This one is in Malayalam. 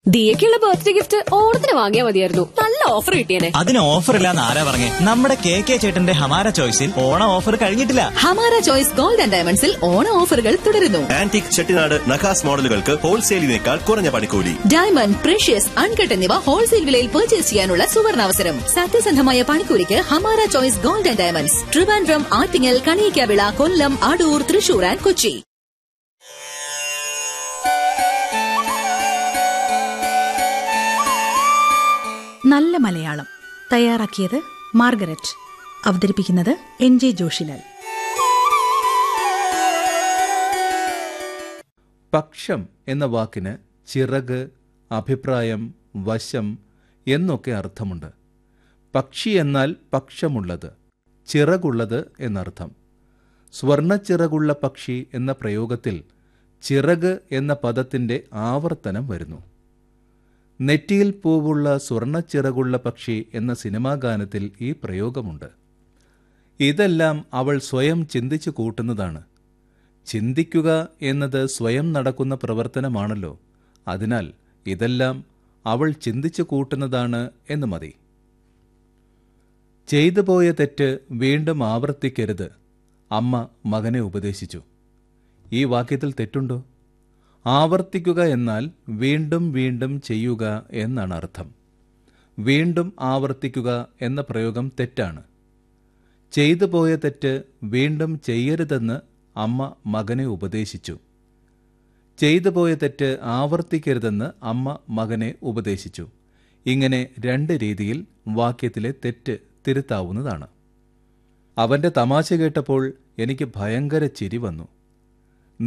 ദിയക്കുള്ള ബർത്ത്ഡേ ഗിഫ്റ്റ് ഓണത്തിന് വാങ്ങിയാൽ മതിയായിരുന്നു നല്ല ഓഫർ കിട്ടിയേനെ അതിന് ഓഫർ ഇല്ലാന്ന് ആരാ പറഞ്ഞേ നമ്മുടെ കെ കെ ചേട്ടന്റെ ഹമാര ചോയ്സിൽ ഓണ ഓഫർ കഴിഞ്ഞിട്ടില്ല ഹമാര ചോയ്സ് ഗോൾഡ് ആൻഡ് ഡയമണ്ട്സിൽ ഓണ ഓഫറുകൾ തുടരുന്നു ആന്റിക് ചെട്ടിനാട് നഖാസ് മോഡലുകൾക്ക് ഹോൾസെയിലിനേക്കാൾ കുറഞ്ഞ പണിക്കൂലി ഡയമണ്ട് പ്രഷ്യസ് അൺകട്ട് എന്നിവ ഹോൾസെയിൽ വിലയിൽ പർച്ചേസ് ചെയ്യാനുള്ള സുവർണാവസരം സത്യസന്ധമായ പണിക്കൂലിക്ക് Hamara choice gold and diamonds Trivandrum Attingal Kaniyikkavila Kollam Adoor Thrissur and Kochi നല്ല മലയാളം തയ്യാറാക്കിയത് മാർഗരറ്റ് അവതരിപ്പിക്കുന്നത് എൻ ജെ ജോഷിലാൽ പക്ഷം എന്ന വാക്കിന് ചിറക് അഭിപ്രായം വശം എന്നൊക്കെ അർത്ഥമുണ്ട് പക്ഷി എന്നാൽ പക്ഷമുള്ളത് ചിറകുള്ളത് എന്നർത്ഥം സ്വർണച്ചിറകുള്ള പക്ഷി എന്ന പ്രയോഗത്തിൽ ചിറക് എന്ന പദത്തിന്റെ ആവർത്തനം വരുന്നു നെറ്റിയിൽ പൂവുള്ള സ്വർണച്ചിറകുള്ള പക്ഷി എന്ന സിനിമാ ഗാനത്തിൽ ഈ പ്രയോഗമുണ്ട് ഇതെല്ലാം അവൾ സ്വയം ചിന്തിച്ചു കൂട്ടുന്നതാണ് ചിന്തിക്കുക എന്നത് സ്വയം നടക്കുന്ന പ്രവർത്തനമാണല്ലോ അതിനാൽ ഇതെല്ലാം അവൾ ചിന്തിച്ചു കൂട്ടുന്നതാണ് എന്ന് മതി ചെയ്തു പോയ തെറ്റ് വീണ്ടും ആവർത്തിക്കരുത് അമ്മ മകനെ ഉപദേശിച്ചു ഈ വാക്യത്തിൽ തെറ്റുണ്ടോ ആവർത്തിക്കുക എന്നാൽ വീണ്ടും വീണ്ടും ചെയ്യുക എന്നാണ് അർത്ഥം വീണ്ടും ആവർത്തിക്കുക എന്ന പ്രയോഗം തെറ്റാണ് ചെയ്തു പോയ തെറ്റ് വീണ്ടും ചെയ്യരുതെന്ന് അമ്മ മകനെ ഉപദേശിച്ചു ചെയ്തു പോയ തെറ്റ് ആവർത്തിക്കരുതെന്ന് അമ്മ മകനെ ഉപദേശിച്ചു ഇങ്ങനെ രണ്ട് രീതിയിൽ വാക്യത്തിലെ തെറ്റ് തിരുത്താവുന്നതാണ് അവന്റെ തമാശ കേട്ടപ്പോൾ എനിക്ക് ഭയങ്കര ചിരി വന്നു